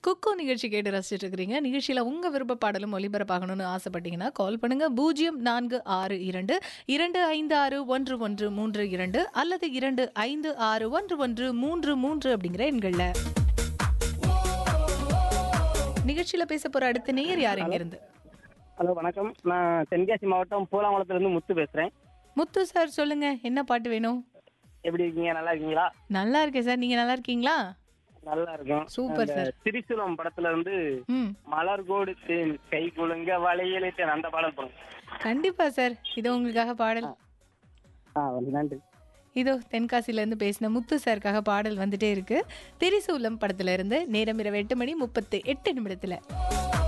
குக்கு நிகழ்ச்சி கேட்டு ரசிச்சுட்டு இருக்கிறீங்க நிகழ்ச்சியில் உங்கள் விருப்ப பாடலும் ஒளிபரப்பாகணும்னு ஆசைப்பட்டீங்கன்னா கால் பண்ணுங்க பூஜ்ஜியம் நான்கு ஆறு இரண்டு இரண்டு ஐந்து ஆறு ஒன்று ஒன்று மூன்று இரண்டு அல்லது இரண்டு ஐந்து ஆறு ஒன்று ஒன்று மூன்று மூன்று அப்படிங்கிற எண்களில் நிகழ்ச்சியில் பேச போற அடுத்த நேயர் யார் இருந்து ஹலோ வணக்கம் நான் தென்காசி மாவட்டம் பூலாங்குளத்துலேருந்து முத்து பேசுகிறேன் முத்து சார் சொல்லுங்க என்ன பாட்டு வேணும் எப்படி இருக்கீங்க நல்லா இருக்கீங்களா நல்லா இருக்கேன் சார் நீங்க நல்லா இருக்கீங்களா நல்லா இருக்கும் சூப்பர் அந்த சார். திரிசூலம் படத்துல இருந்து ம் மலர் கோடுத்தேன் கை குலுங்க வளையலிட்டேன் அந்த பாடல் போடுங்க கண்டிப்பா சார் இது உங்களுக்காக பாடல் ஆ நன்றி இதோ தென்காசில இருந்து பேசின முத்து சாருக்காக பாடல் வந்துட்டே இருக்கு திரிசூலம் படத்துல இருந்து நேரம் இரவு எட்டு மணி முப்பத்து எட்டு நிமிடத்துல